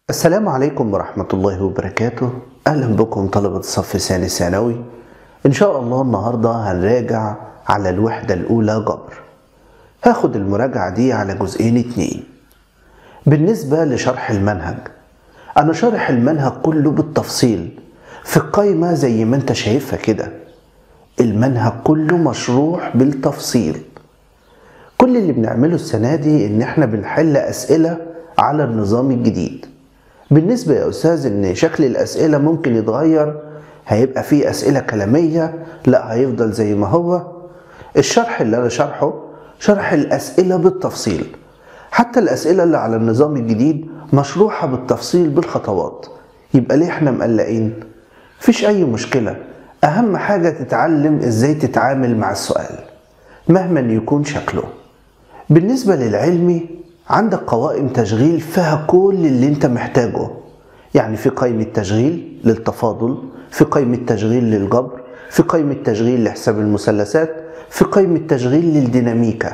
السلام عليكم ورحمة الله وبركاته أهلا بكم طلبة الصف الثاني ثانوي إن شاء الله النهاردة هنراجع على الوحدة الأولى جبر هاخد المراجعة دي على جزئين اتنين بالنسبة لشرح المنهج أنا شارح المنهج كله بالتفصيل في القايمة زي ما انت شايفها كده المنهج كله مشروح بالتفصيل كل اللي بنعمله السنة دي إن إحنا بنحل أسئلة على النظام الجديد بالنسبة يا أستاذ إن شكل الأسئلة ممكن يتغير هيبقى فيه أسئلة كلامية لا هيفضل زي ما هو الشرح اللي أنا شرحه شرح الأسئلة بالتفصيل حتى الأسئلة اللي على النظام الجديد مشروحة بالتفصيل بالخطوات يبقى ليه احنا مقلقين؟ مفيش أي مشكلة أهم حاجة تتعلم إزاي تتعامل مع السؤال مهما يكون شكله بالنسبة للعلمي عندك قوائم تشغيل فيها كل اللي انت محتاجه يعني في قائمة تشغيل للتفاضل في قائمة تشغيل للجبر في قائمة تشغيل لحساب المثلثات في قائمة تشغيل للديناميكا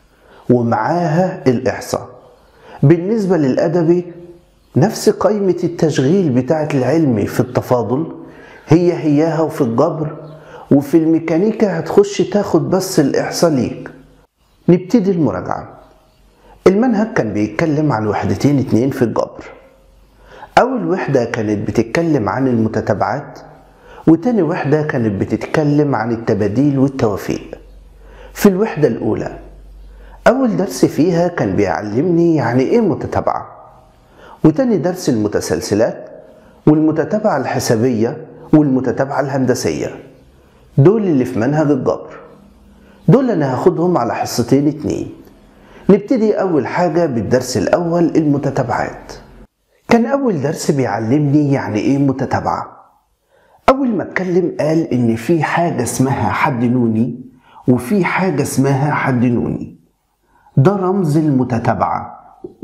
ومعاها الإحصاء بالنسبة للأدبي نفس قائمة التشغيل بتاعة العلمي في التفاضل هي هياها وفي الجبر وفي الميكانيكا هتخش تاخد بس الإحصاء ليك نبتدي المراجعة المنهج كان بيتكلم عن وحدتين اتنين في الجبر أول وحدة كانت بتتكلم عن المتتابعات وتاني وحدة كانت بتتكلم عن التباديل والتوافيق في الوحدة الأولى أول درس فيها كان بيعلمني يعني إيه متتابعة وتاني درس المتسلسلات والمتتابعة الحسابية والمتتابعة الهندسية دول اللي في منهج الجبر دول أنا هاخدهم على حصتين اتنين نبتدي أول حاجة بالدرس الأول المتتابعات كان أول درس بيعلمني يعني إيه متتابعة أول ما اتكلم قال إن في حاجة اسمها حد نوني وفي حاجة اسمها حد نوني ده رمز المتتابعة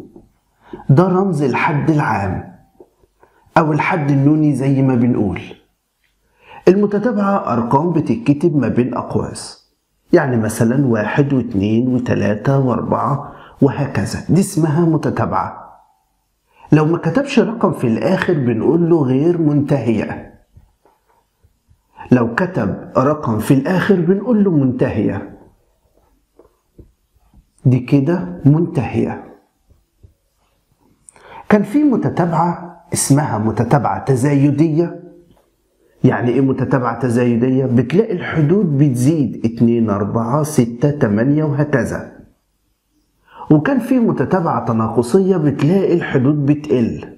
ده رمز الحد العام أو الحد النوني زي ما بنقول المتتابعة أرقام بتتكتب ما بين أقواس يعني مثلا واحد واثنين وثلاثة وأربعة وهكذا دي اسمها متتابعة لو ما كتبش رقم في الآخر بنقول له غير منتهية لو كتب رقم في الآخر بنقول له منتهية دي كده منتهية كان في متتابعة اسمها متتابعة تزايدية يعني ايه متتابعة تزايدية؟ بتلاقي الحدود بتزيد 2 4 6 8 وهكذا وكان في متتابعة تناقصية بتلاقي الحدود بتقل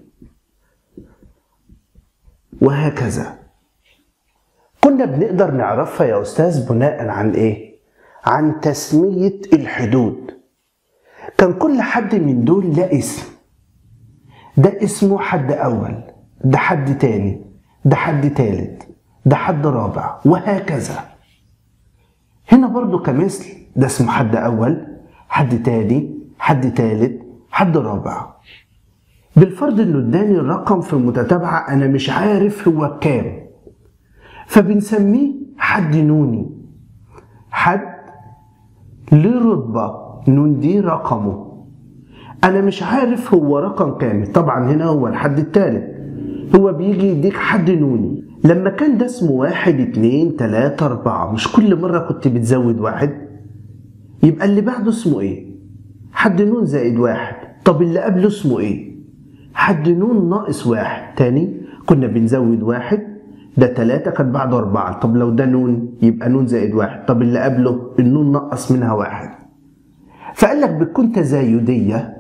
وهكذا كنا بنقدر نعرفها يا أستاذ بناء عن إيه؟ عن تسمية الحدود كان كل حد من دول له اسم ده اسمه حد أول ده حد تاني ده حد تالت ده حد رابع وهكذا هنا برضو كمثل ده اسمه حد أول حد تاني حد تالت حد رابع بالفرض انه اداني الرقم في المتتابعة انا مش عارف هو كام فبنسميه حد نوني حد ليه رتبة نون دي رقمه انا مش عارف هو رقم كام طبعا هنا هو الحد التالت هو بيجي يديك حد نوني لما كان ده اسمه واحد اتنين تلاتة اربعة مش كل مرة كنت بتزود واحد يبقى اللي بعده اسمه ايه حد نون زائد واحد طب اللي قبله اسمه ايه حد نون ناقص واحد تاني كنا بنزود واحد ده تلاتة كان بعده أربعة طب لو ده نون يبقى نون زائد واحد طب اللي قبله النون نقص منها واحد فقال لك بتكون تزايدية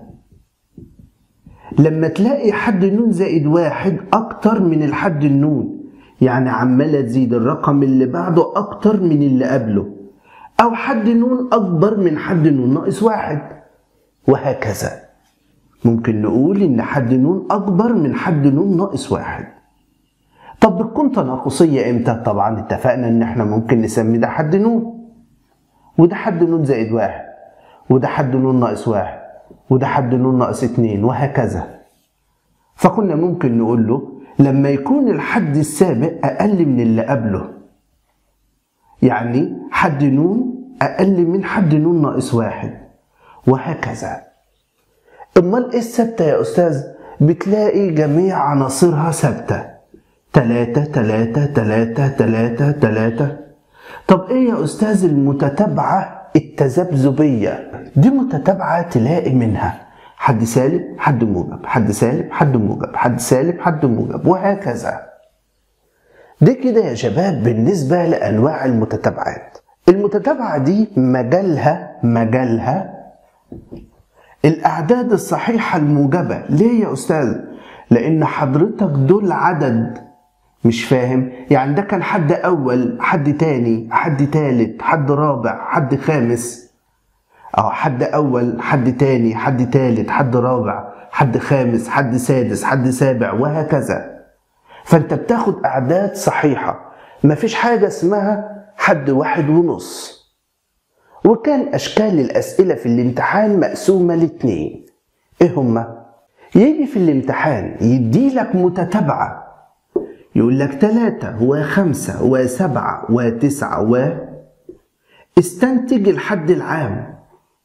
لما تلاقي حد نون زائد واحد أكتر من الحد النون يعني عمالة تزيد الرقم اللي بعده أكتر من اللي قبله أو حد نون أكبر من حد نون ناقص واحد وهكذا ممكن نقول إن حد نون أكبر من حد نون ناقص واحد طب بتكون تناقصية إمتى؟ طبعا اتفقنا إن إحنا ممكن نسمي ده حد نون وده حد نون زائد واحد وده حد نون ناقص واحد وده حد نون ناقص اتنين وهكذا فكنا ممكن نقول له لما يكون الحد السابق أقل من اللي قبله يعني حد نون أقل من حد نون ناقص واحد وهكذا امال ايه الثابته يا استاذ بتلاقي جميع عناصرها ثابتة تلاتة تلاتة تلاتة تلاتة تلاتة طب ايه يا استاذ المتتابعة التذبذبية دي متتابعة تلاقي منها حد سالب حد موجب حد سالب حد موجب حد سالب حد موجب وهكذا دي كده يا شباب بالنسبة لأنواع المتتابعات المتتابعة دي مجالها مجالها الأعداد الصحيحة الموجبة ليه يا أستاذ؟ لأن حضرتك دول عدد مش فاهم يعني ده كان حد أول حد تاني حد تالت حد رابع حد خامس أو حد أول حد تاني حد تالت حد رابع حد خامس حد سادس حد سابع وهكذا فأنت بتاخد أعداد صحيحة مفيش حاجة اسمها حد واحد ونص وكان أشكال الأسئلة في الامتحان مقسومة لاتنين إيه هما؟ يجي في الامتحان يديلك متتابعة يقول لك تلاتة وخمسة وسبعة وتسعة و استنتج الحد العام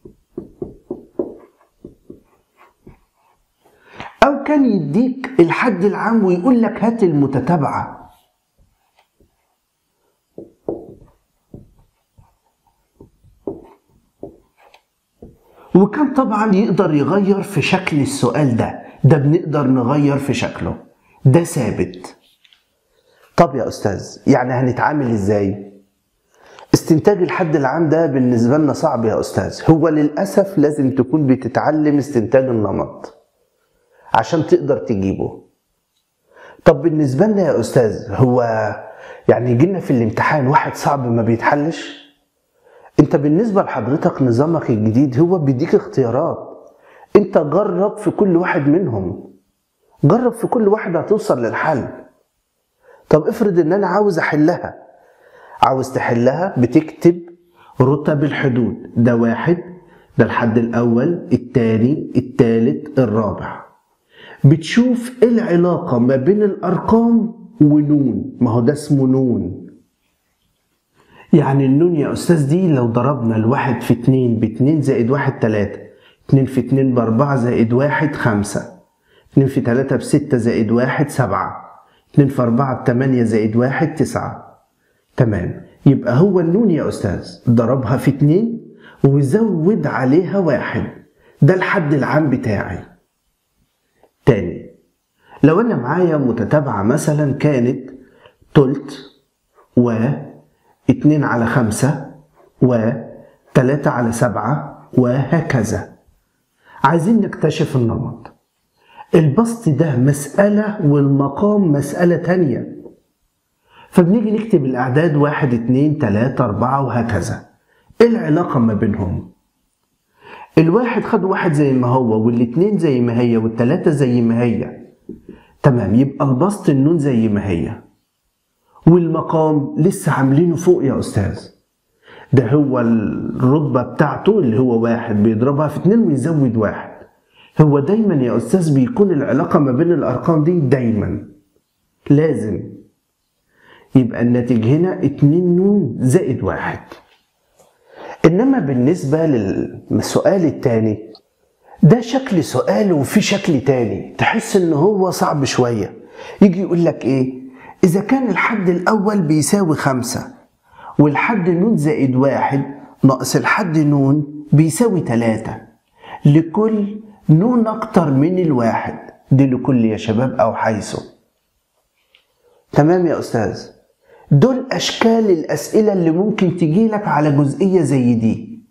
أو كان يديك الحد العام ويقول لك هات المتتابعة وكان طبعا يقدر يغير في شكل السؤال ده ده بنقدر نغير في شكله ده ثابت طب يا أستاذ يعني هنتعامل إزاي؟ استنتاج الحد العام ده بالنسبة لنا صعب يا أستاذ هو للأسف لازم تكون بتتعلم استنتاج النمط عشان تقدر تجيبه طب بالنسبة لنا يا أستاذ هو يعني يجينا في الامتحان واحد صعب ما بيتحلش انت بالنسبة لحضرتك نظامك الجديد هو بيديك اختيارات انت جرب في كل واحد منهم جرب في كل واحد هتوصل للحل طب افرض ان انا عاوز احلها عاوز تحلها بتكتب رتب الحدود ده واحد ده الحد الاول التاني التالت الرابع بتشوف ايه العلاقة ما بين الارقام ونون ما هو ده اسمه نون يعني النون يا أستاذ دي لو ضربنا الواحد في اتنين باتنين زائد واحد تلاتة اتنين في اتنين بأربعة زائد واحد خمسة اتنين في تلاتة بستة زائد واحد سبعة اتنين في أربعة بتمانية زائد واحد تسعة تمام يبقى هو النون يا أستاذ ضربها في اتنين وزود عليها واحد ده الحد العام بتاعي تاني لو أنا معايا متتابعة مثلا كانت تلت و اتنين على خمسة وتلاتة على سبعة وهكذا عايزين نكتشف النمط البسط ده مسألة والمقام مسألة تانية فبنيجي نكتب الأعداد واحد اتنين تلاتة أربعة وهكذا إيه العلاقة ما بينهم؟ الواحد خد واحد زي ما هو والاتنين زي ما هي والتلاتة زي ما هي تمام يبقى البسط النون زي ما هي والمقام لسه عاملينه فوق يا أستاذ ده هو الرتبة بتاعته اللي هو واحد بيضربها في اتنين ويزود واحد هو دايما يا أستاذ بيكون العلاقة ما بين الأرقام دي دايما لازم يبقى الناتج هنا اتنين نون زائد واحد إنما بالنسبة للسؤال التاني ده شكل سؤال وفي شكل تاني تحس إن هو صعب شوية يجي يقول لك إيه إذا كان الحد الأول بيساوي خمسة والحد نون زائد واحد ناقص الحد نون بيساوي تلاتة لكل نون أكتر من الواحد دي لكل يا شباب أو حيث تمام يا أستاذ دول أشكال الأسئلة اللي ممكن تجيلك على جزئية زي دي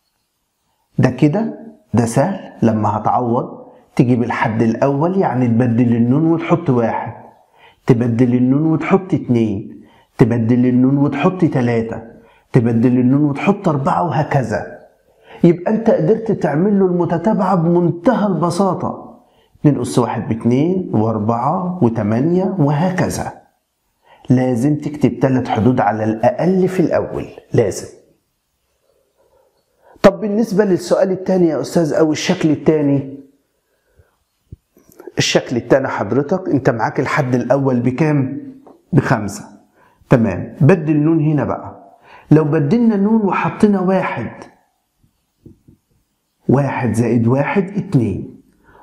ده كده ده سهل لما هتعوض تجيب الحد الأول يعني تبدل النون وتحط واحد تبدل النون وتحط اتنين تبدل النون وتحط تلاتة تبدل النون وتحط أربعة وهكذا يبقى أنت قدرت تعمل له المتتابعة بمنتهى البساطة ننقص واحد باتنين وأربعة وتمانية وهكذا لازم تكتب تلات حدود على الأقل في الأول لازم طب بالنسبة للسؤال التاني يا أستاذ أو الشكل التاني الشكل التاني حضرتك انت معاك الحد الاول بكام بخمسة تمام بدل نون هنا بقى لو بدلنا نون وحطينا واحد واحد زائد واحد اتنين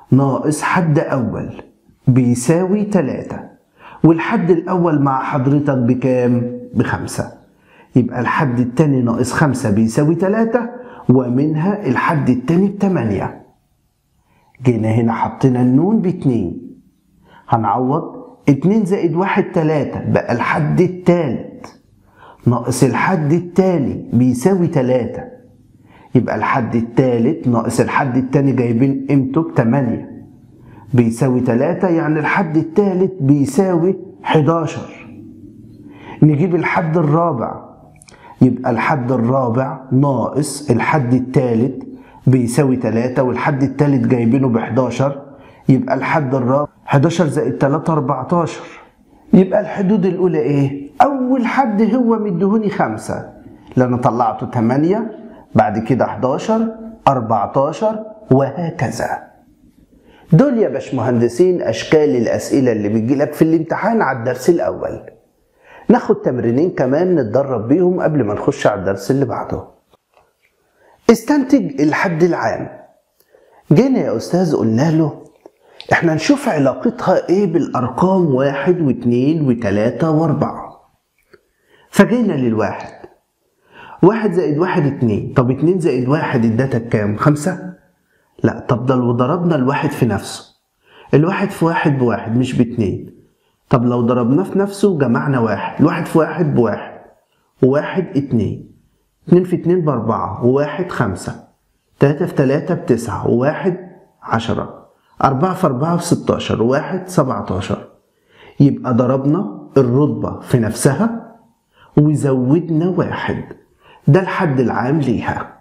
ناقص حد أول بيساوي تلاتة والحد الأول مع حضرتك بكام؟ بخمسة يبقى الحد التاني ناقص خمسة بيساوي تلاتة ومنها الحد التاني بتمانية جينا هنا حطينا النون باتنين هنعوض اتنين زائد واحد تلاتة بقى الحد التالت ناقص الحد التاني بيساوي تلاتة يبقى الحد التالت ناقص الحد التاني جايبين قيمته بتمانية بيساوي تلاتة يعني الحد التالت بيساوي حداشر نجيب الحد الرابع يبقى الحد الرابع ناقص الحد التالت بيساوي تلاتة والحد التالت جايبينه بحداشر يبقى الحد الرابع 11 زائد 3 14 يبقى الحدود الأولى إيه؟ أول حد هو مديهوني خمسة لأن طلعته 8 بعد كده 11 14 وهكذا دول يا باشمهندسين أشكال الأسئلة اللي بتجيلك في الامتحان على الدرس الأول ناخد تمرينين كمان نتدرب بيهم قبل ما نخش على الدرس اللي بعده استنتج الحد العام جينا يا أستاذ قلنا له احنا نشوف علاقتها ايه بالارقام واحد واثنين وثلاثة واربعة فجينا للواحد واحد زائد واحد اتنين طب اتنين زائد واحد ادتك كام خمسة لا طب ده لو ضربنا الواحد في نفسه الواحد في واحد بواحد مش باتنين طب لو ضربناه في نفسه جمعنا واحد الواحد في واحد بواحد وواحد اتنين اتنين في اتنين باربعة وواحد خمسة تلاتة في تلاتة بتسعة وواحد عشرة أربعة في أربعة في ستاشر واحد سبعتاشر يبقى ضربنا الرتبة في نفسها وزودنا واحد ده الحد العام ليها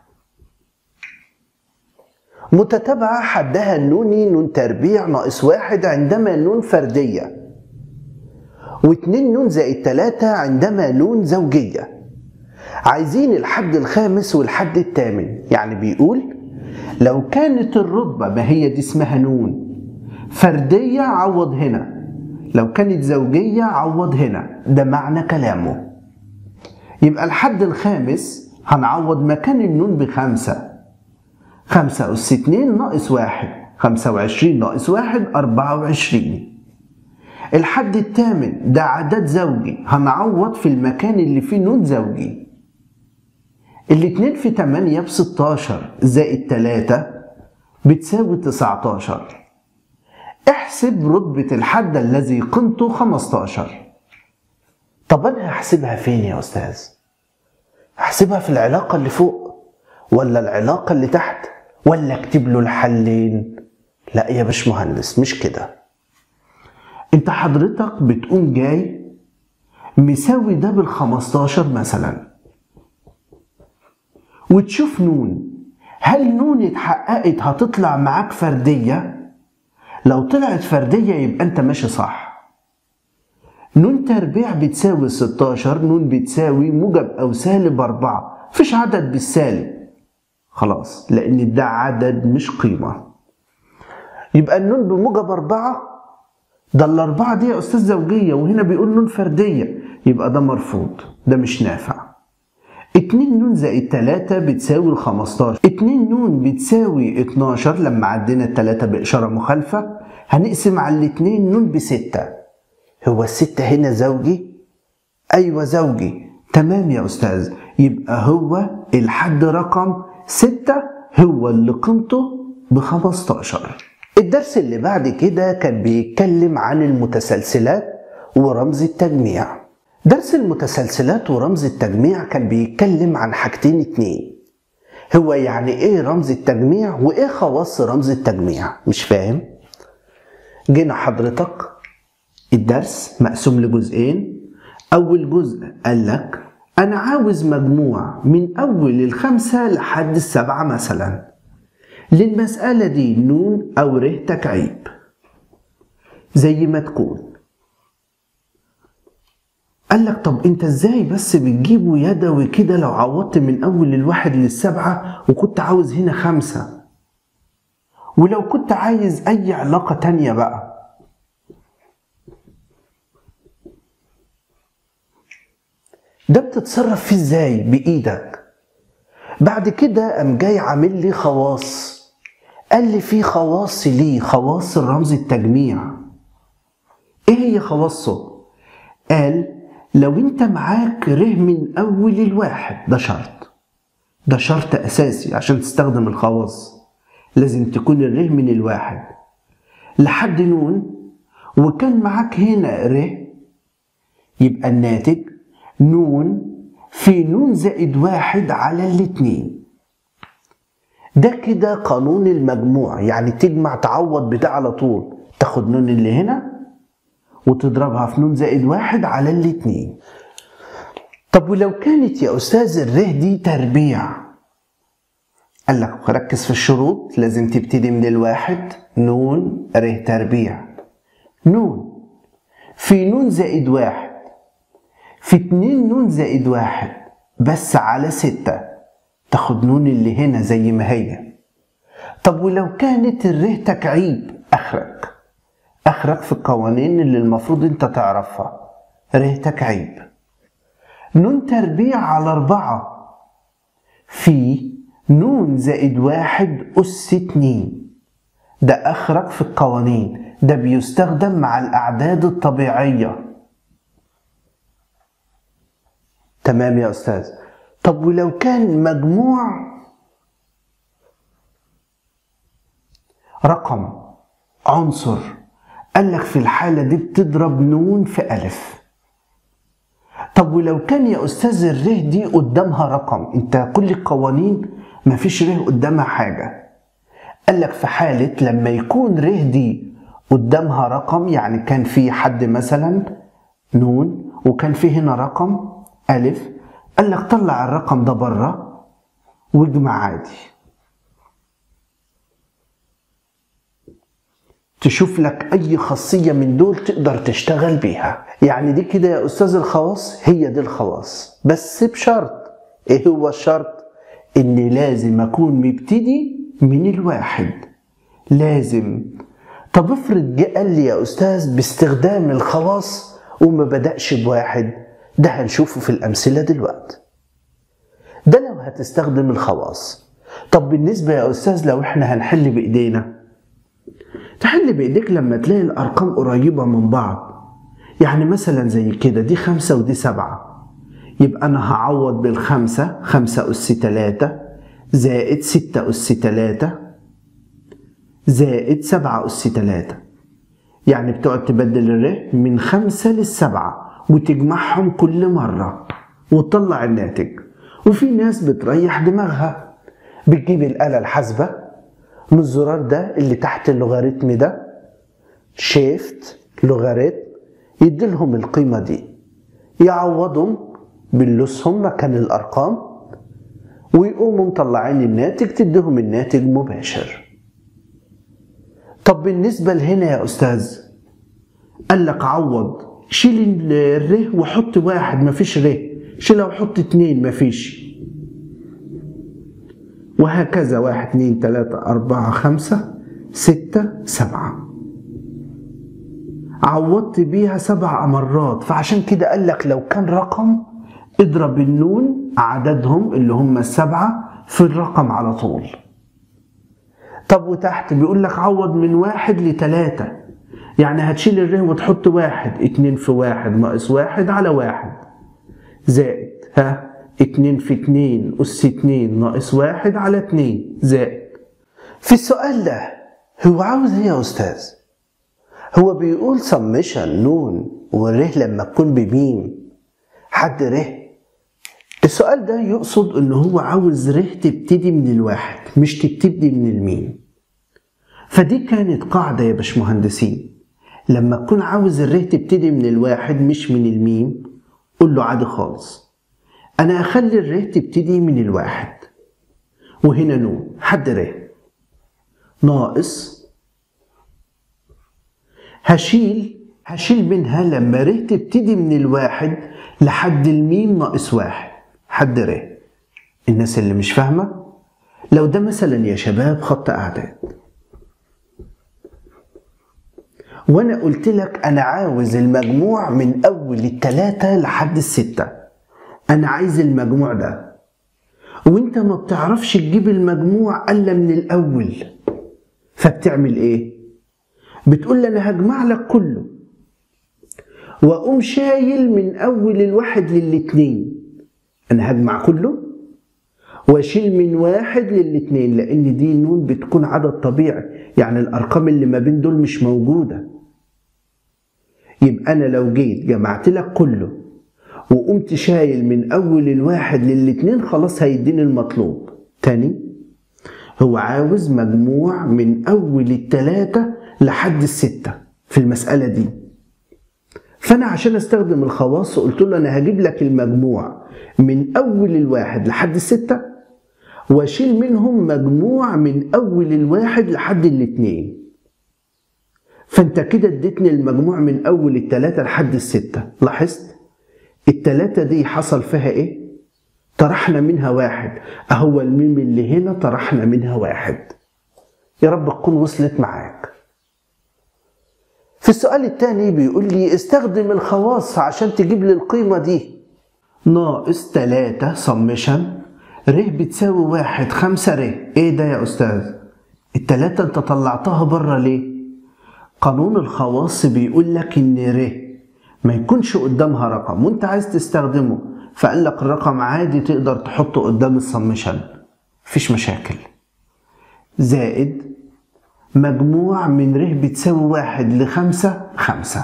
متتابعة حدها النوني نون تربيع ناقص واحد عندما نون فردية واتنين نون زائد تلاتة عندما نون زوجية عايزين الحد الخامس والحد الثامن يعني بيقول لو كانت الرتبة ما هي دي اسمها نون فردية عوض هنا لو كانت زوجية عوض هنا ده معنى كلامه يبقى الحد الخامس هنعوض مكان النون بخمسة خمسة أس اتنين ناقص واحد خمسة وعشرين ناقص واحد أربعة وعشرين الحد الثامن ده عدد زوجي هنعوض في المكان اللي فيه نون زوجي الاتنين في تمانية بستاشر زائد تلاتة بتساوي تسعتاشر احسب رتبة الحد الذي قيمته خمستاشر طب أنا هحسبها فين يا أستاذ؟ هحسبها في العلاقة اللي فوق ولا العلاقة اللي تحت ولا اكتب له الحلين؟ لا يا باشمهندس مش كده انت حضرتك بتقوم جاي مساوي ده بالخمستاشر مثلا وتشوف نون هل نون اتحققت هتطلع معاك فردية لو طلعت فردية يبقى انت ماشي صح نون تربيع بتساوي 16 نون بتساوي موجب او سالب 4 مفيش عدد بالسالب خلاص لان ده عدد مش قيمة يبقى النون بموجب 4 ده الأربعة دي يا أستاذ زوجية وهنا بيقول نون فردية يبقى ده مرفوض ده مش نافع اتنين نون زائد تلاتة بتساوي الخمستاشر اتنين نون بتساوي اتناشر لما عدينا التلاتة بإشارة مخالفة هنقسم على الاتنين نون بستة هو الستة هنا زوجي؟ أيوة زوجي تمام يا أستاذ يبقى هو الحد رقم ستة هو اللي قيمته بخمستاشر الدرس اللي بعد كده كان بيتكلم عن المتسلسلات ورمز التجميع درس المتسلسلات ورمز التجميع كان بيتكلم عن حاجتين اتنين هو يعني ايه رمز التجميع وايه خواص رمز التجميع مش فاهم جينا حضرتك الدرس مقسوم لجزئين اول جزء قال لك انا عاوز مجموع من اول الخمسة لحد السبعة مثلا للمسألة دي نون او ر تكعيب زي ما تكون قال لك طب انت ازاي بس بتجيبه يدوي كده لو عوضت من اول الواحد للسبعة وكنت عاوز هنا خمسة ولو كنت عايز اي علاقة تانية بقى ده بتتصرف فيه ازاي بايدك بعد كده قام جاي عامل لي خواص قال لي في خواص ليه خواص الرمز التجميع ايه هي خواصه قال لو انت معاك ره من اول الواحد ده شرط ده شرط اساسي عشان تستخدم الخواص لازم تكون الره من الواحد لحد نون وكان معاك هنا ر يبقى الناتج نون في نون زائد واحد على الاتنين ده كده قانون المجموع يعني تجمع تعوض بده على طول تاخد نون اللي هنا وتضربها في نون زائد واحد على الاتنين طب ولو كانت يا أستاذ الره دي تربيع قال لك ركز في الشروط لازم تبتدي من الواحد نون ره تربيع نون في نون زائد واحد في اتنين نون زائد واحد بس على ستة تاخد نون اللي هنا زي ما هي طب ولو كانت الره تكعيب أخرك أخرك في القوانين اللي المفروض أنت تعرفها ره تكعيب نون تربيع على أربعة في نون زائد واحد أس اتنين ده أخرك في القوانين ده بيستخدم مع الأعداد الطبيعية تمام يا أستاذ طب ولو كان مجموع رقم عنصر قال لك في الحالة دي بتضرب نون في ألف طب ولو كان يا أستاذ الره دي قدامها رقم أنت كل القوانين مفيش ره قدامها حاجة قال لك في حالة لما يكون ره دي قدامها رقم يعني كان في حد مثلا نون وكان في هنا رقم ألف قال لك طلع الرقم ده بره واجمع عادي تشوف لك أي خاصية من دول تقدر تشتغل بيها يعني دي كده يا أستاذ الخواص هي دي الخواص بس بشرط إيه هو الشرط؟ إن لازم أكون مبتدي من الواحد لازم طب افرض جه قال لي يا أستاذ باستخدام الخواص وما بدأش بواحد ده هنشوفه في الأمثلة دلوقتي ده لو هتستخدم الخواص طب بالنسبة يا أستاذ لو احنا هنحل بإيدينا تحل بإيديك لما تلاقي الأرقام قريبة من بعض يعني مثلا زي كده دي خمسة ودي سبعة يبقى أنا هعوض بالخمسة خمسة أس تلاتة زائد ستة أس تلاتة زائد سبعة أس تلاتة يعني بتقعد تبدل الر من خمسة للسبعة وتجمعهم كل مرة وتطلع الناتج وفي ناس بتريح دماغها بتجيب الآلة الحاسبة من الزرار ده اللي تحت اللوغاريتم ده شيفت لوغاريتم يديلهم القيمة دي يعوضهم باللوسهم مكان الأرقام ويقوموا مطلعين الناتج تديهم الناتج مباشر طب بالنسبة لهنا يا أستاذ قال لك عوض شيل الر وحط واحد مفيش ر شيلها وحط اتنين مفيش وهكذا واحد اتنين تلاتة أربعة خمسة ستة سبعة عوضت بيها سبع مرات فعشان كده قال لك لو كان رقم اضرب النون عددهم اللي هم السبعة في الرقم على طول طب وتحت بيقول لك عوض من واحد لتلاتة يعني هتشيل الره وتحط واحد اتنين في واحد ناقص واحد على واحد زائد ها اتنين في اتنين أس اتنين ناقص واحد على اتنين زائد في السؤال ده هو عاوز ايه يا أستاذ؟ هو بيقول سمشن نون والره لما تكون بميم حد ره السؤال ده يقصد ان هو عاوز ره تبتدي من الواحد مش تبتدي من الميم فدي كانت قاعدة يا باشمهندسين لما تكون عاوز الره تبتدي من الواحد مش من الميم قول له عادي خالص انا اخلي الره تبتدي من الواحد وهنا نون حد ره ناقص هشيل هشيل منها لما ر تبتدي من الواحد لحد الميم ناقص واحد حد ر الناس اللي مش فاهمة لو ده مثلا يا شباب خط أعداد وأنا قلت لك أنا عاوز المجموع من أول التلاتة لحد الستة أنا عايز المجموع ده وانت ما بتعرفش تجيب المجموع الا من الاول فبتعمل ايه بتقول لي انا هجمع لك كله واقوم شايل من اول الواحد للاتنين انا هجمع كله واشيل من واحد للاتنين لان دي نون بتكون عدد طبيعي يعني الارقام اللي ما بين دول مش موجوده يبقى انا لو جيت جمعت لك كله وقمت شايل من اول الواحد للاتنين خلاص هيديني المطلوب تاني هو عاوز مجموع من اول التلاتة لحد الستة في المسألة دي فانا عشان استخدم الخواص قلت له انا هجيب لك المجموع من اول الواحد لحد الستة واشيل منهم مجموع من اول الواحد لحد الاتنين فانت كده اديتني المجموع من اول التلاتة لحد الستة لاحظت التلاتة دي حصل فيها ايه طرحنا منها واحد اهو الميم اللي هنا طرحنا منها واحد يا رب تكون وصلت معاك في السؤال الثاني بيقول لي استخدم الخواص عشان تجيب لي القيمة دي ناقص تلاتة سمشن ر بتساوي واحد خمسة ر ايه ده يا استاذ التلاتة انت طلعتها بره ليه قانون الخواص بيقول لك ان ر ما يكونش قدامها رقم وانت عايز تستخدمه فقال لك الرقم عادي تقدر تحطه قدام السمشن مفيش مشاكل زائد مجموع من ر بتساوي واحد لخمسة خمسة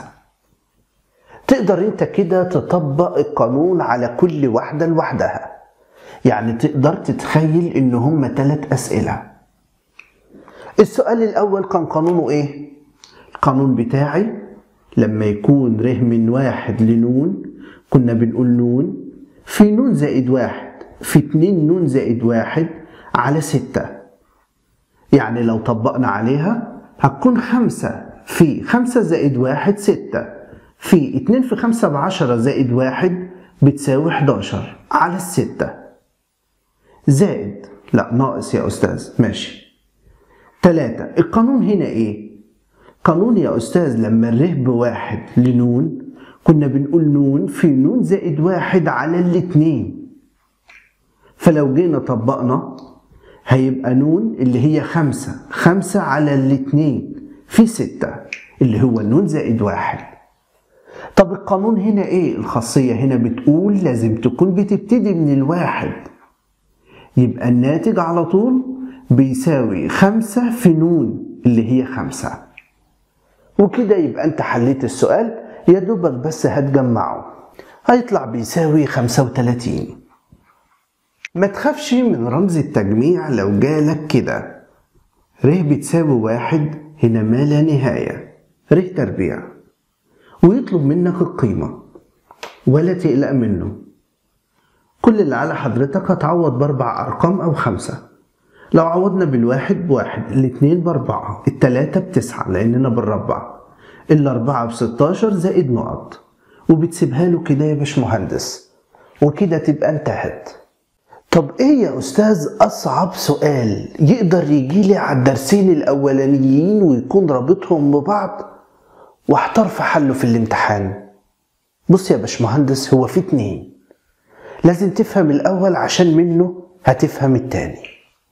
تقدر انت كده تطبق القانون على كل واحدة لوحدها يعني تقدر تتخيل ان هما تلات اسئلة السؤال الاول كان قانونه ايه القانون بتاعي لما يكون ر من واحد لنون كنا بنقول نون في نون زائد واحد في اتنين نون زائد واحد على ستة يعني لو طبقنا عليها هتكون خمسة في خمسة زائد واحد ستة في اتنين في خمسة بعشرة زائد واحد بتساوي حداشر على الستة زائد لا ناقص يا أستاذ ماشي تلاتة القانون هنا إيه؟ قانون يا أستاذ لما الره بواحد لنون كنا بنقول نون في نون زائد واحد على الاتنين فلو جينا طبقنا هيبقى نون اللي هي خمسة خمسة على الاتنين في ستة اللي هو نون زائد واحد طب القانون هنا ايه الخاصية هنا بتقول لازم تكون بتبتدي من الواحد يبقى الناتج على طول بيساوي خمسة في نون اللي هي خمسة وكده يبقى انت حليت السؤال يا دوبك بس هتجمعه هيطلع بيساوي خمسة وتلاتين ما تخافش من رمز التجميع لو جالك كده ر بتساوي واحد هنا ما لا نهاية ر تربيع ويطلب منك القيمة ولا تقلق منه كل اللي على حضرتك هتعوض بأربع أرقام أو خمسة لو عوضنا بالواحد بواحد الاتنين بأربعة التلاتة بتسعة لأننا بنربع الأربعة بستاشر زائد نقط وبتسيبها له كده يا باشمهندس وكده تبقى انتهت طب ايه يا استاذ اصعب سؤال يقدر يجيلي على الدرسين الاولانيين ويكون رابطهم ببعض واحتار في حله في الامتحان بص يا باشمهندس هو في اتنين لازم تفهم الاول عشان منه هتفهم التاني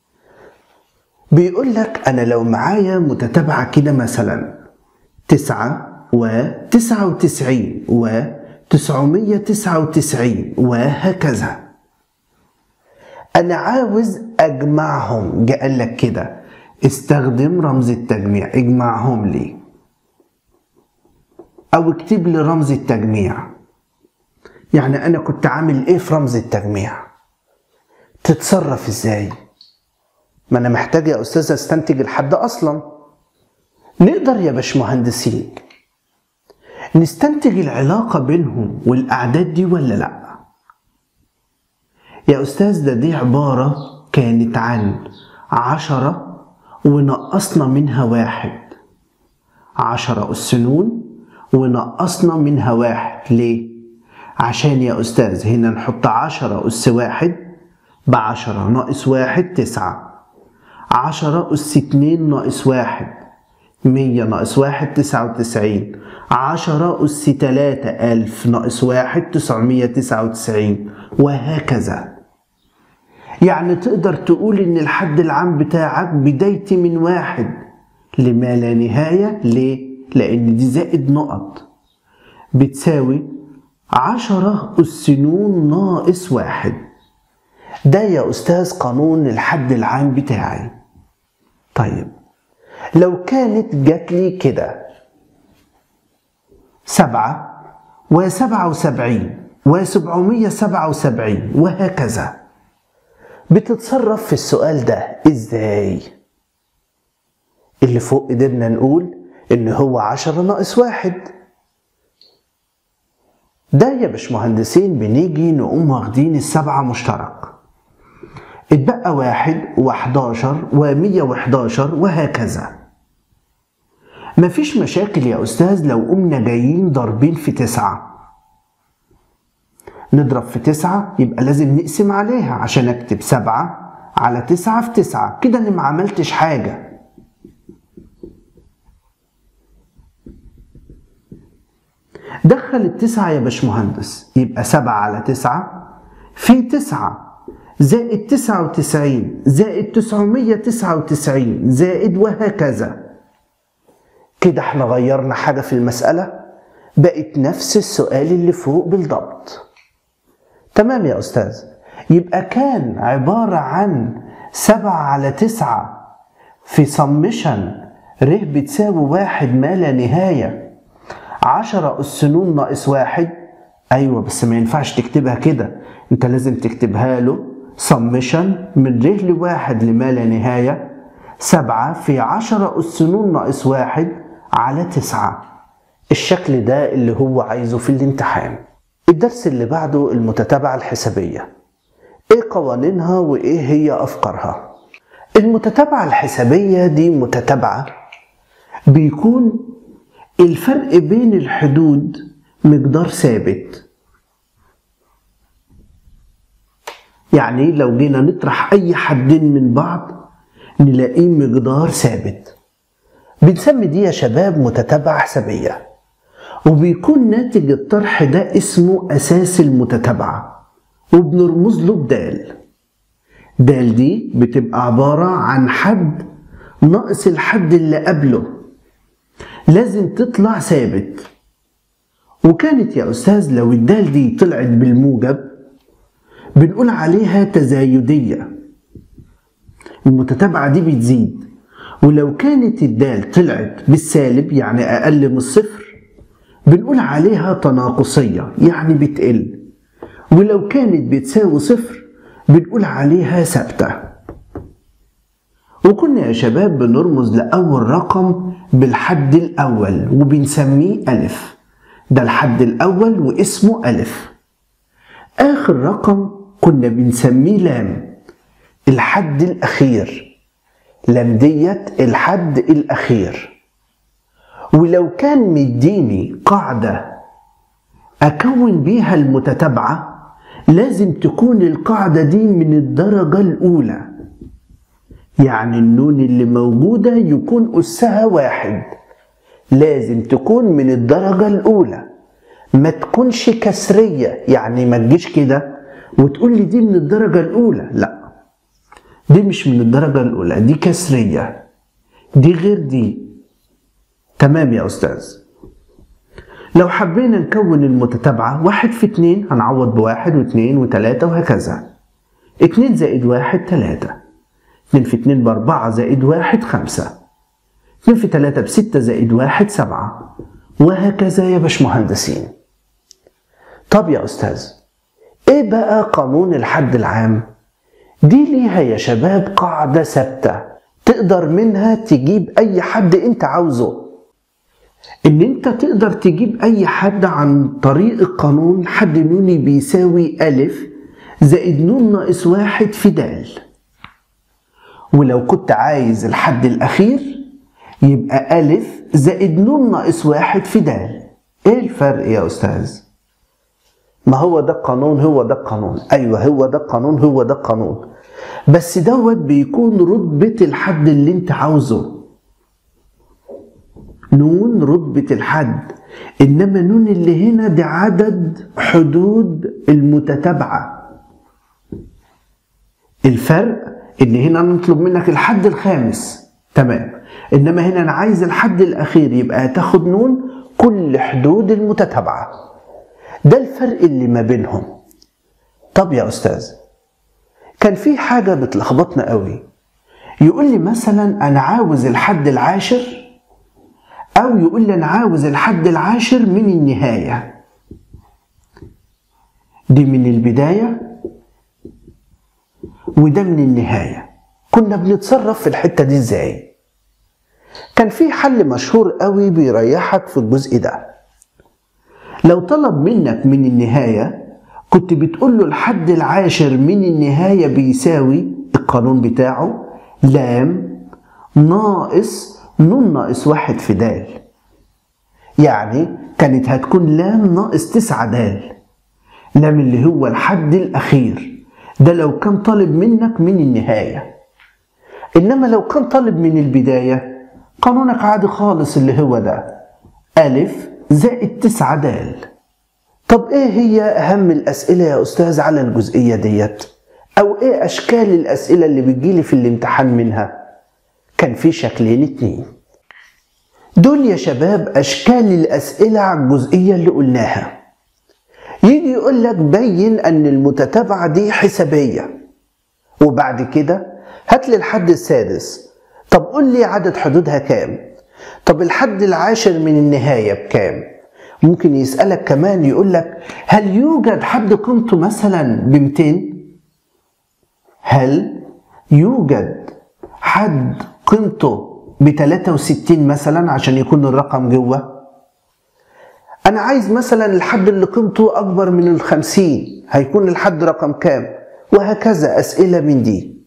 بيقول لك انا لو معايا متتابعة كده مثلا تسعة وتسعة وتسعين وتسعمية تسعة وتسعين وهكذا أنا عاوز أجمعهم جاء قال لك كده استخدم رمز التجميع اجمعهم لي أو اكتب لي رمز التجميع يعني أنا كنت عامل إيه في رمز التجميع تتصرف إزاي ما أنا محتاج يا أستاذ أستنتج الحد أصلا نقدر يا باشمهندسين نستنتج العلاقة بينهم والأعداد دي ولا لأ؟ يا أستاذ ده دي عبارة كانت عن عشرة ونقصنا منها واحد عشرة أس نون ونقصنا منها واحد ليه؟ عشان يا أستاذ هنا نحط عشرة أس واحد بعشرة ناقص واحد تسعة عشرة أس اتنين ناقص واحد مية ناقص واحد تسعة وتسعين عشرة أس تلاتة ألف ناقص واحد تسعمية تسعة وتسعين وهكذا يعني تقدر تقول إن الحد العام بتاعك بدايتي من واحد لما لا نهاية ليه؟ لأن دي زائد نقط بتساوي عشرة أس ن ناقص واحد ده يا أستاذ قانون الحد العام بتاعي طيب لو كانت جات لي كده سبعة وسبعة وسبعين وسبعمية سبعة وسبعين وهكذا بتتصرف في السؤال ده ازاي اللي فوق قدرنا نقول ان هو عشرة ناقص واحد ده يا باشمهندسين بنيجي نقوم واخدين السبعة مشترك اتبقى واحد وحداشر ومية وحداشر وهكذا مفيش مشاكل يا أستاذ لو قمنا جايين ضاربين في تسعة نضرب في تسعة يبقى لازم نقسم عليها عشان أكتب سبعة على تسعة في تسعة كده أنا ما عملتش حاجة دخل التسعة يا باشمهندس يبقى سبعة على تسعة في تسعة زائد تسعة وتسعين زائد تسعمية تسعة وتسعين زائد وهكذا كده احنا غيرنا حاجة في المسألة بقت نفس السؤال اللي فوق بالضبط تمام يا أستاذ يبقى كان عبارة عن سبعة على تسعة في سمشن ر بتساوي واحد ما لا نهاية عشرة أس ن ناقص واحد أيوة بس ما ينفعش تكتبها كده أنت لازم تكتبها له سمشن من ر لواحد لما لا نهاية سبعة في عشرة أس ن ناقص واحد على تسعة الشكل ده اللي هو عايزه في الامتحان الدرس اللي بعده المتتابعة الحسابية ايه قوانينها وايه هي افكارها المتتابعة الحسابية دي متتابعة بيكون الفرق بين الحدود مقدار ثابت يعني لو جينا نطرح اي حدين من بعض نلاقيه مقدار ثابت بنسمي دي يا شباب متتابعة حسابية وبيكون ناتج الطرح ده اسمه أساس المتتابعة وبنرمز له بدال دال دي بتبقى عبارة عن حد ناقص الحد اللي قبله لازم تطلع ثابت وكانت يا أستاذ لو الدال دي طلعت بالموجب بنقول عليها تزايدية المتتابعة دي بتزيد ولو كانت الدال طلعت بالسالب يعني أقل من الصفر بنقول عليها تناقصية يعني بتقل ولو كانت بتساوي صفر بنقول عليها ثابتة وكنا يا شباب بنرمز لأول رقم بالحد الأول وبنسميه ألف ده الحد الأول واسمه ألف آخر رقم كنا بنسميه لام الحد الأخير لام ديت الحد الأخير ولو كان مديني قاعدة أكون بيها المتتابعة لازم تكون القاعدة دي من الدرجة الأولى يعني النون اللي موجودة يكون أسها واحد لازم تكون من الدرجة الأولى ما تكونش كسرية يعني ما تجيش كده وتقول لي دي من الدرجة الأولى لا دي مش من الدرجة الأولى دي كسرية دي غير دي تمام يا أستاذ لو حبينا نكون المتتابعة واحد في اتنين هنعوض بواحد واتنين وتلاتة وهكذا اتنين زائد واحد تلاتة اتنين في اتنين بأربعة زائد واحد خمسة اتنين في تلاتة بستة زائد واحد سبعة وهكذا يا باشمهندسين طب يا أستاذ ايه بقى قانون الحد العام دي ليها يا شباب قاعدة ثابتة تقدر منها تجيب أي حد أنت عاوزه إن أنت تقدر تجيب أي حد عن طريق القانون حد نوني بيساوي ألف زائد نون ناقص واحد في دال ولو كنت عايز الحد الأخير يبقى ألف زائد نون ناقص واحد في دال إيه الفرق يا أستاذ؟ ما هو ده القانون هو ده القانون أيوه هو ده القانون هو ده القانون بس دوت بيكون رتبة الحد اللي انت عاوزه نون رتبة الحد إنما نون اللي هنا ده عدد حدود المتتابعة الفرق إن هنا نطلب منك الحد الخامس تمام إنما هنا أنا عايز الحد الأخير يبقى هتاخد نون كل حدود المتتابعة ده الفرق اللي ما بينهم طب يا أستاذ كان في حاجة بتلخبطنا قوي يقول لي مثلا أنا عاوز الحد العاشر أو يقول لي أنا عاوز الحد العاشر من النهاية دي من البداية وده من النهاية كنا بنتصرف في الحتة دي ازاي كان في حل مشهور قوي بيريحك في الجزء ده لو طلب منك من النهاية كنت بتقول له الحد العاشر من النهاية بيساوي القانون بتاعه لام ناقص نون ناقص واحد في دال يعني كانت هتكون لام ناقص تسعة دال لام اللي هو الحد الأخير ده لو كان طالب منك من النهاية إنما لو كان طالب من البداية قانونك عادي خالص اللي هو ده ألف زائد تسعة دال طب إيه هي أهم الأسئلة يا أستاذ على الجزئية ديت؟ أو إيه أشكال الأسئلة اللي بتجيلي في الامتحان منها؟ كان في شكلين اتنين دول يا شباب أشكال الأسئلة على الجزئية اللي قلناها يجي يقول لك بين أن المتتابعة دي حسابية وبعد كده هات لي الحد السادس طب قول لي عدد حدودها كام طب الحد العاشر من النهاية بكام ممكن يسألك كمان يقول لك هل يوجد حد قيمته مثلا ب 200 هل يوجد حد قيمته ب 63 مثلا عشان يكون الرقم جوه انا عايز مثلا الحد اللي قيمته اكبر من ال 50 هيكون الحد رقم كام وهكذا اسئله من دي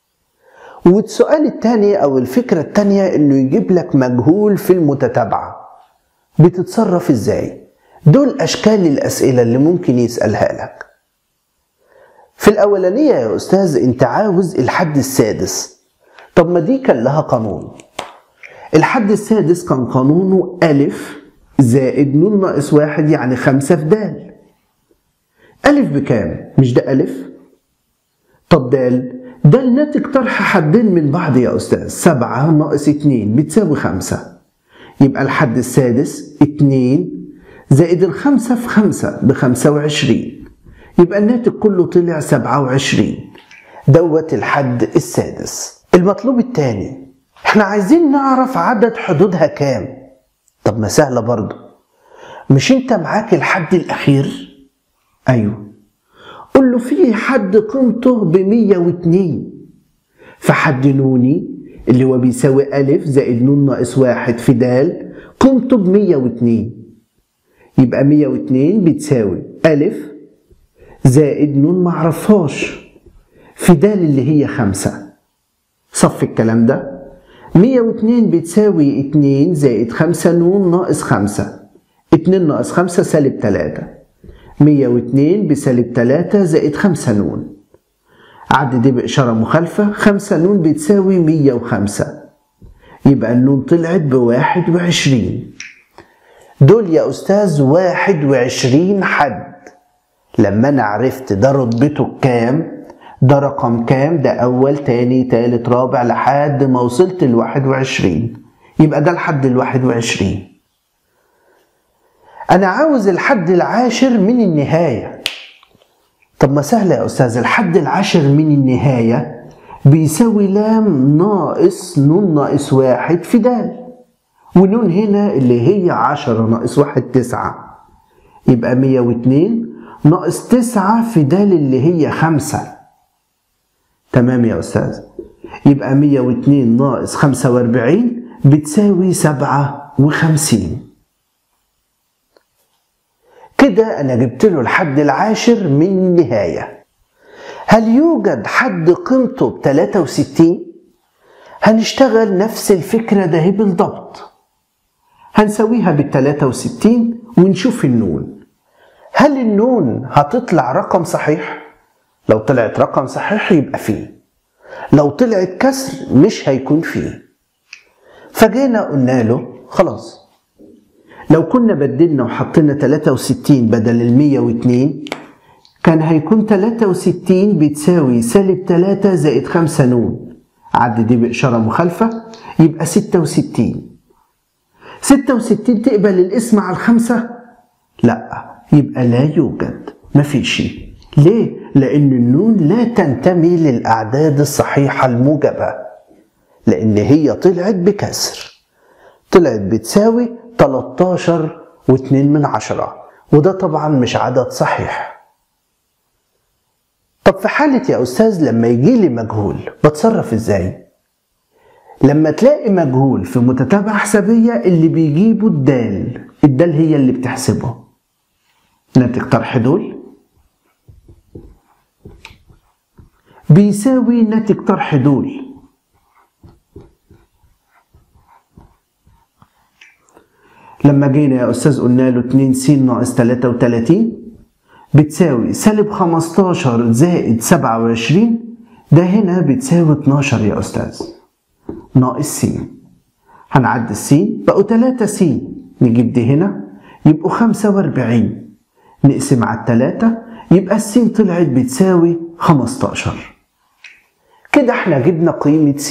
والسؤال الثاني او الفكره الثانيه انه يجيب لك مجهول في المتتابعه بتتصرف ازاي دول اشكال الاسئله اللي ممكن يسالها لك في الاولانيه يا استاذ انت عاوز الحد السادس طب ما دي كان لها قانون الحد السادس كان قانونه ألف زائد نون ناقص واحد يعني خمسة في دال ألف بكام؟ مش ده ألف؟ طب دال ده الناتج طرح حدين من بعض يا أستاذ سبعة ناقص اتنين بتساوي خمسة يبقى الحد السادس اتنين زائد الخمسة في خمسة بخمسة وعشرين يبقى الناتج كله طلع سبعة وعشرين دوت الحد السادس المطلوب الثاني احنا عايزين نعرف عدد حدودها كام طب ما سهلة برضو مش انت معاك الحد الاخير ايوه قول له في حد قيمته ب 102 فحد نوني اللي هو بيساوي ألف زائد نون ناقص واحد في دال قيمته ب 102 يبقى 102 بتساوي ألف زائد نون معرفهاش في دال اللي هي خمسة صف الكلام ده 102 بتساوي 2 زائد 5 نون ناقص 5 2 ناقص 5 سالب 3 102 بسالب 3 زائد 5 نون عد دي بإشارة مخالفة 5 نون بتساوي 105 يبقى النون طلعت بواحد وعشرين دول يا أستاذ واحد وعشرين حد لما أنا عرفت ده رتبته كام ده رقم كام ده أول تاني تالت رابع لحد ما وصلت لواحد وعشرين يبقى ده الحد الواحد وعشرين أنا عاوز الحد العاشر من النهاية طب ما سهلة يا أستاذ الحد العاشر من النهاية بيساوي لام ناقص نون ناقص واحد في دال ونون هنا اللي هي عشرة ناقص واحد تسعة يبقى مية واتنين ناقص تسعة في دال اللي هي خمسة تمام يا أستاذ يبقى مية واتنين ناقص خمسة واربعين بتساوي سبعة وخمسين كده أنا جبت له الحد العاشر من النهاية هل يوجد حد قيمته ب 63 هنشتغل نفس الفكرة ده بالضبط هنسويها بال 63 ونشوف النون هل النون هتطلع رقم صحيح لو طلعت رقم صحيح يبقى فيه لو طلعت كسر مش هيكون فيه فجينا قلنا له خلاص لو كنا بدلنا وحطينا 63 بدل ال 102 كان هيكون 63 بتساوي سالب 3 زائد 5 نون عد دي بإشارة مخالفة يبقى ستة وستين ستة وستين تقبل الاسم على الخمسة؟ لا يبقى لا يوجد مفيش ليه؟ لأن النون لا تنتمي للأعداد الصحيحة الموجبة لأن هي طلعت بكسر طلعت بتساوي 13 و2 من عشرة وده طبعا مش عدد صحيح طب في حالة يا أستاذ لما يجي لي مجهول بتصرف إزاي؟ لما تلاقي مجهول في متتابعة حسابية اللي بيجيبه الدال الدال هي اللي بتحسبه ناتج طرح دول بيساوي ناتج طرح دول لما جينا يا أستاذ قلنا له 2 س ناقص 33 بتساوي سالب 15 زائد 27 ده هنا بتساوي 12 يا أستاذ ناقص س هنعدي الس بقوا 3 س نجيب دي هنا يبقوا 45 نقسم على التلاتة يبقى الس طلعت بتساوي 15 كده احنا جبنا قيمة س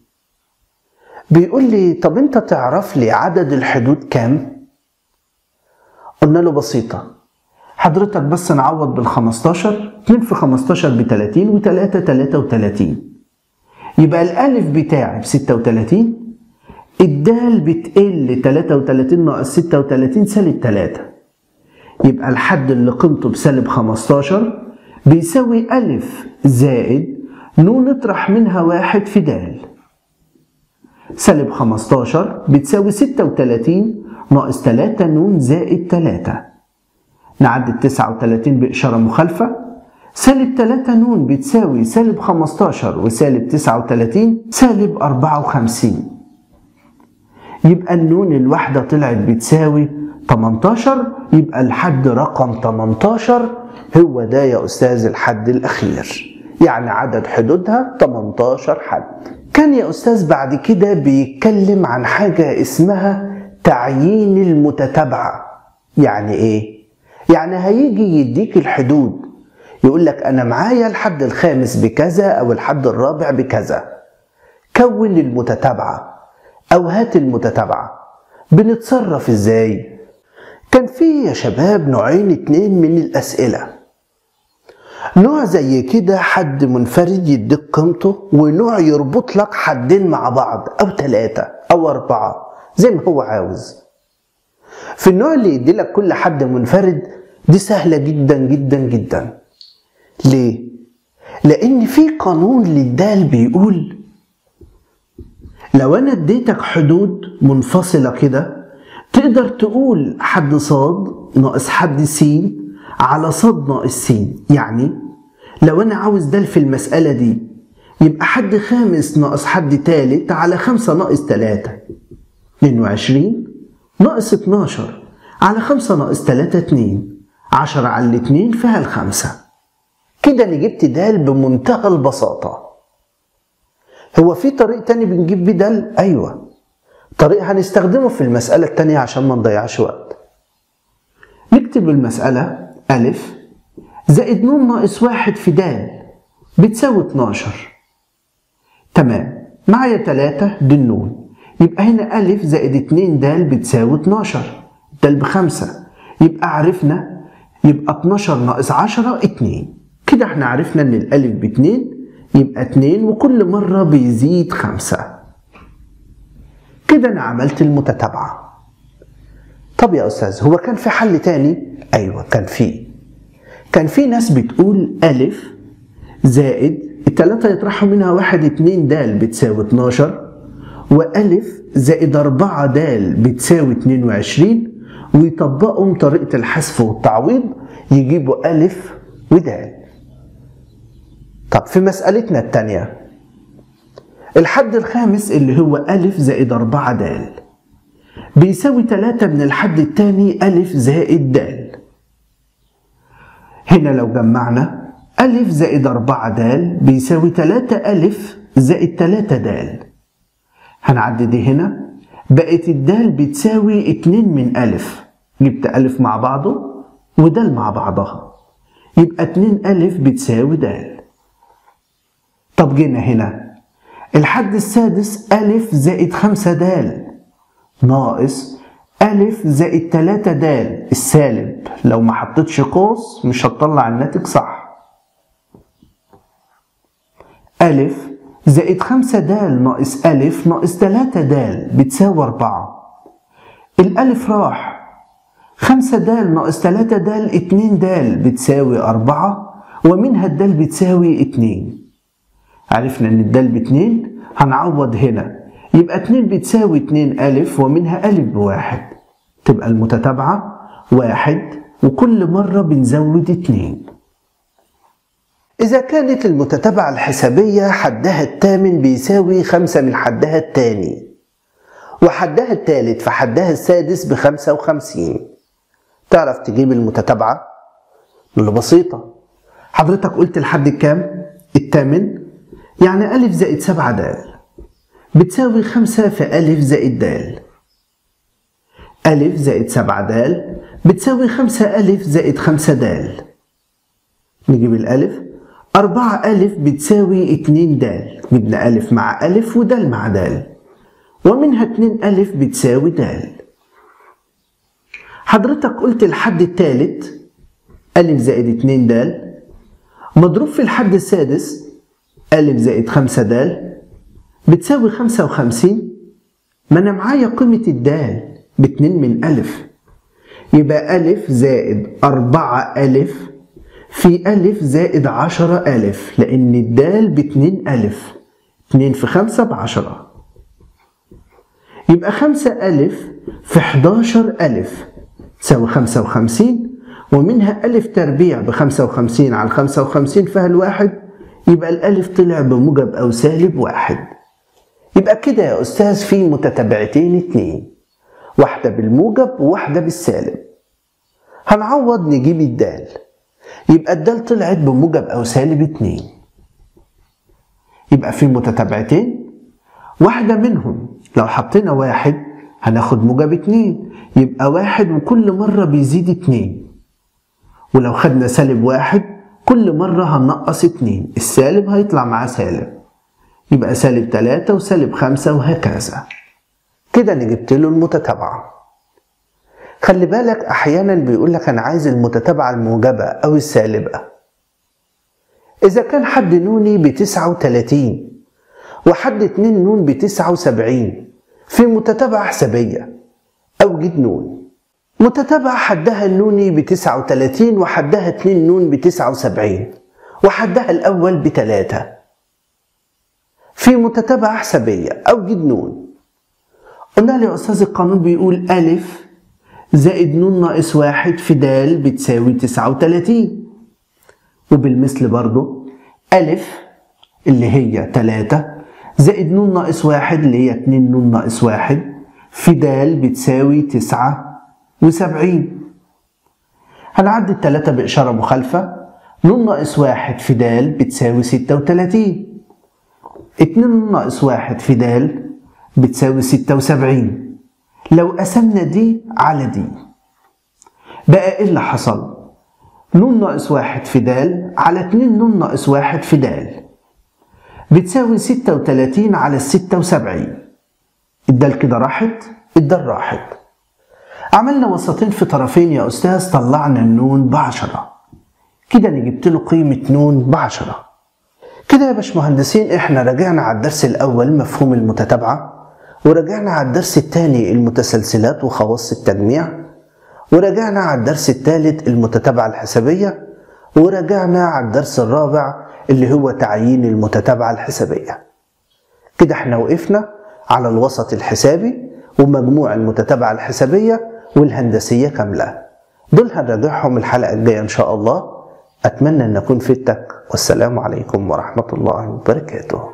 بيقول لي طب انت تعرف لي عدد الحدود كام؟ قلنا له بسيطة حضرتك بس نعوض بال 15 2 في 15 ب 30 و3 33 يبقى الألف بتاعي ب 36 الدال بتقل 33 ناقص 36 سالب 3 يبقى الحد اللي قيمته بسالب 15 بيساوي ألف زائد نون اطرح منها واحد في دال سالب 15 بتساوي 36 ناقص 3 نون زائد 3 نعدي ال 39 بإشارة مخالفة سالب 3 نون بتساوي سالب 15 وسالب 39 سالب 54 يبقى النون الواحدة طلعت بتساوي 18 يبقى الحد رقم 18 هو ده يا أستاذ الحد الأخير يعني عدد حدودها 18 حد كان يا أستاذ بعد كده بيتكلم عن حاجة اسمها تعيين المتتابعة يعني إيه؟ يعني هيجي يديك الحدود يقول لك أنا معايا الحد الخامس بكذا أو الحد الرابع بكذا كون المتتابعة أو هات المتتابعة بنتصرف إزاي؟ كان في يا شباب نوعين اتنين من الأسئلة نوع زي كده حد منفرد يديك قيمته ونوع يربط لك حدين مع بعض أو ثلاثة أو أربعة زي ما هو عاوز في النوع اللي يدي لك كل حد منفرد دي سهلة جدا جدا جدا ليه؟ لأن في قانون للدال بيقول لو أنا اديتك حدود منفصلة كده تقدر تقول حد صاد ناقص حد س على صاد ناقص س يعني لو أنا عاوز دال في المسألة دي يبقى حد خامس ناقص حد تالت على خمسة ناقص تلاتة اتنين وعشرين ناقص اتناشر على خمسة ناقص تلاتة اتنين عشرة على الاتنين فيها الخمسة كده أنا جبت دال بمنتهى البساطة هو في طريق تاني بنجيب بيه دال؟ أيوة طريق هنستخدمه في المسألة التانية عشان ما نضيعش وقت نكتب المسألة ألف زائد نون ناقص واحد في دال بتساوي 12 تمام معايا تلاتة دي النون يبقى هنا ألف زائد اتنين دال بتساوي 12 دال بخمسة يبقى عرفنا يبقى 12 ناقص 10 اتنين كده احنا عرفنا ان الألف باتنين يبقى اتنين وكل مرة بيزيد خمسة كده أنا عملت المتتابعة طب يا أستاذ هو كان في حل تاني؟ أيوة كان في كان في ناس بتقول ألف زائد التلاتة يطرحوا منها واحد اتنين دال بتساوي 12 وألف زائد أربعة دال بتساوي 22 ويطبقوا طريقة الحذف والتعويض يجيبوا ألف ودال طب في مسألتنا التانية الحد الخامس اللي هو ألف زائد أربعة دال بيساوي تلاتة من الحد التاني ألف زائد دال هنا لو جمعنا ألف زائد أربعة دال بيساوي تلاتة ألف زائد تلاتة دال هنعدي دي هنا بقت الدال بتساوي اتنين من ألف جبت ألف مع بعضه ودال مع بعضها يبقى اتنين ألف بتساوي دال طب جينا هنا الحد السادس ألف زائد خمسة دال ناقص ألف زائد تلاتة دال السالب لو ما حطيتش قوس مش هتطلع الناتج صح ألف زائد خمسة دال ناقص ألف ناقص تلاتة دال بتساوي أربعة الألف راح خمسة دال ناقص تلاتة دال اتنين دال بتساوي أربعة ومنها الدال بتساوي اتنين عرفنا إن الدال باتنين هنعوض هنا يبقى اتنين بتساوي اتنين ألف ومنها ألف بواحد تبقى المتتابعة واحد وكل مرة بنزود اتنين إذا كانت المتتابعة الحسابية حدها الثامن بيساوي خمسة من حدها الثاني وحدها الثالث في حدها السادس بخمسة وخمسين تعرف تجيب المتتابعة؟ اللي بسيطة حضرتك قلت الحد الكام؟ الثامن يعني ألف زائد سبعة دال بتساوي خمسة في ألف زائد دال ألف زائد سبعة دال بتساوي خمسة ألف زائد خمسة دال نجيب الألف أربعة ألف بتساوي اتنين دال جبنا ألف مع ألف ودال مع دال ومنها اتنين ألف بتساوي دال حضرتك قلت الحد الثالث ألف زائد اتنين دال مضروب في الحد السادس ألف زائد خمسة دال بتساوي خمسة وخمسين ما أنا معايا قيمة الدال باتنين من ألف يبقى ألف زائد أربعة ألف في ألف زائد عشرة ألف لأن الدال باتنين ألف اتنين في خمسة بعشرة يبقى خمسة ألف في حداشر ألف تساوي خمسة وخمسين ومنها ألف تربيع بخمسة وخمسين على خمسة وخمسين فيها الواحد يبقى الألف طلع بموجب أو سالب واحد يبقى كده يا أستاذ في متتابعتين اتنين واحدة بالموجب وواحدة بالسالب هنعوض نجيب الدال يبقى الدال طلعت بموجب أو سالب اتنين يبقى في متتابعتين واحدة منهم لو حطينا واحد هناخد موجب اتنين يبقى واحد وكل مرة بيزيد اتنين ولو خدنا سالب واحد كل مرة هننقص اتنين السالب هيطلع معاه سالب يبقى سالب تلاتة وسالب خمسة وهكذا كده أنا جبت له المتتابعة خلي بالك أحيانا بيقول لك أنا عايز المتتابعة الموجبة أو السالبة إذا كان حد نوني بتسعة وتلاتين وحد اتنين نون بتسعة وسبعين في متتابعة حسابية أوجد نون متتابعة حدها النوني بتسعة وتلاتين وحدها اتنين نون بتسعة وسبعين وحدها الأول بتلاتة في متتابعة حسابية أوجد نون قلنا لي يا أستاذ القانون بيقول ألف زائد نون ناقص واحد في دال بتساوي تسعة وتلاتين وبالمثل برضو ألف اللي هي تلاتة زائد نون ناقص واحد اللي هي اتنين نون ناقص واحد في دال بتساوي تسعة وسبعين هنعدي التلاتة بإشارة مخالفة نون ناقص واحد في دال بتساوي ستة وتلاتين اتنين نون ناقص واحد في دال بتساوي ستة وسبعين لو قسمنا دي على دي بقى ايه اللي حصل؟ نون ناقص واحد في دال على اتنين نون ناقص واحد في دال بتساوي ستة وتلاتين على الستة وسبعين الدال كده راحت الدال راحت عملنا وسطين في طرفين يا أستاذ طلعنا النون بعشرة كده أنا جبت له قيمة نون بعشرة كده يا باشمهندسين احنا رجعنا على الدرس الأول مفهوم المتتابعة ورجعنا على الدرس الثاني المتسلسلات وخواص التجميع ورجعنا على الدرس الثالث المتتابعة الحسابية ورجعنا على الدرس الرابع اللي هو تعيين المتتابعة الحسابية كده احنا وقفنا على الوسط الحسابي ومجموع المتتابعة الحسابية والهندسية كاملة دول هنراجعهم الحلقة الجاية إن شاء الله أتمنى أن أكون فدتك والسلام عليكم ورحمة الله وبركاته